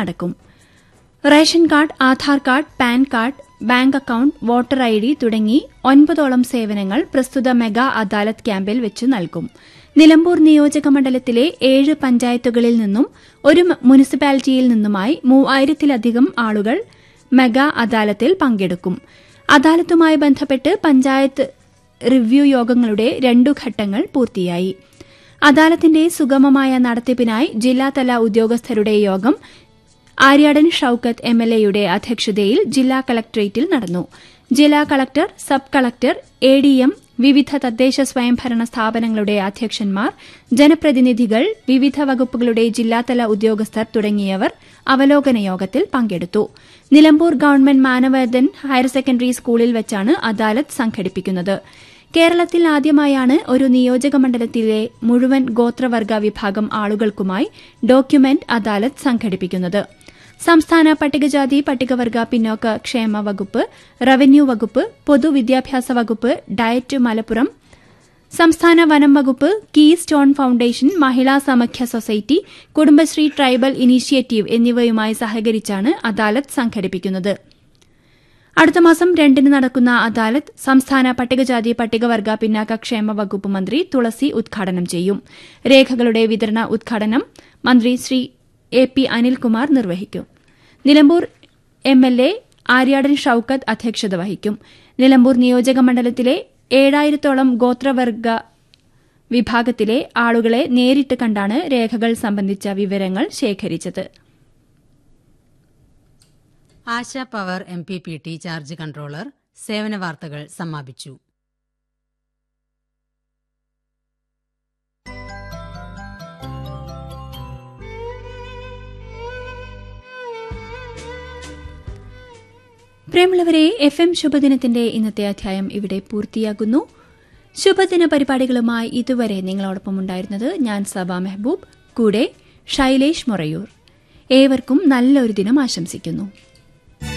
നടക്കും ration card Aadhaar card PAN card bank account voter I D തുടങ്ങി ഒൻപതോളം സേവനങ്ങൾ പ്രസ്തുത മെഗാ അദാലത്ത് ക്യാമ്പിൽ വെച്ച് നൽകും നിലമ്പൂർ നിയോജക മണ്ഡലത്തിലെ ഏഴ് പഞ്ചായത്തുകളിൽ നിന്നും ഒരു മുനിസിപ്പാലിറ്റിയിൽ നിന്നുമായി മൂവായിരത്തിലധികം ആളുകൾ മെഗാ അദാലത്തിൽ പങ്കെടുക്കും അദാലത്തുമായി ബന്ധപ്പെട്ട് പഞ്ചായത്ത് റിവ്യൂ യോഗങ്ങളുടെ രണ്ടു ഘട്ടങ്ങൾ പൂർത്തിയായി അദാലത്തിന്റെ സുഗമമായ നടത്തിപ്പിനായി ജില്ലാതല ഉദ്യോഗസ്ഥരുടെ യോഗം ആര്യാടൻ ഷൌക്കത്ത് എം എൽ എയുടെ അധ്യക്ഷതയിൽ ജില്ലാ കളക്ടറേറ്റിൽ നടന്നു ജില്ലാ collector sub collector A D M വിവിധ തദ്ദേശ സ്വയംഭരണ സ്ഥാപനങ്ങളുടെ അധ്യക്ഷന്മാർ ജനപ്രതിനിധികൾ വിവിധ വകുപ്പുകളുടെ ജില്ലാതല ഉദ്യോഗസ്ഥർ തുടങ്ങിയവർ അവലോകന യോഗത്തിൽ പങ്കെടുത്തു Nilambur government Manavedan higher secondary സ്കൂളിൽ വെച്ചാണ് അദാലത്ത് സംഘടിപ്പിക്കുന്നത് കേരളത്തിൽ ആദ്യമായാണ് ഒരു നിയോജക മണ്ഡലത്തിലെ മുഴുവൻ ഗോത്രവർഗ വിഭാഗം ആളുകൾക്കുമായി ഡോക്യുമെന്റ് അദാലത്ത് സംഘടിപ്പിക്കുന്നത് സംസ്ഥാന പട്ടികജാതി പട്ടികവർഗ പിന്നോക്ക ക്ഷേമ വകുപ്പ് റവന്യൂ വകുപ്പ് പൊതുവിദ്യാഭ്യാസ വകുപ്പ് ഡയറ്റ് മലപ്പുറം സംസ്ഥാന വനം വകുപ്പ് keystone foundation Mahila Samakhya society Kudumbashree tribal initiative എന്നിവയുമായി സഹകരിച്ചാണ് അദാലത്ത് സംഘടിപ്പിക്കുന്നത് അടുത്ത മാസം രണ്ടിന് നടക്കുന്ന അദാലത്ത് സംസ്ഥാന പട്ടികജാതി പട്ടികവർഗ പിന്നാക്ക ക്ഷേമ വകുപ്പ് മന്ത്രി തുളസി ഉദ്ഘാടനം ചെയ്യും രേഖകളുടെ വിതരണ ഉദ്ഘാടനം മന്ത്രി ശ്രീ എ പി അനിൽകുമാർ നിർവഹിക്കും Nilambur M L A Aryadan Shoukath അധ്യക്ഷത വഹിക്കും നിലമ്പൂർ നിയോജക മണ്ഡലത്തിലെ ഏഴായിരത്തോളം ഗോത്രവർഗ വിഭാഗത്തിലെ ആളുകളെ നേരിട്ട് കണ്ടാണ് രേഖകൾ സംബന്ധിച്ച വിവരങ്ങൾ ശേഖരിച്ചത് ആശ power M P P T charge controller സേവന വാർത്തകൾ സമാപിച്ചു പ്രിയമുള്ളവരെ എഫ് എം ശുഭദിനത്തിന്റെ ഇന്നത്തെ അധ്യായം ഇവിടെ പൂർത്തിയാകുന്നു ശുഭദിന പരിപാടികളുമായി ഇതുവരെ നിങ്ങളോടൊപ്പം ഉണ്ടായിരുന്നത് ഞാൻ സബ മെഹബൂബ് കൂടെ ശൈലേഷ് മൊറയൂർ ഏവർക്കും നല്ലൊരു ദിനം ആശംസിക്കുന്നു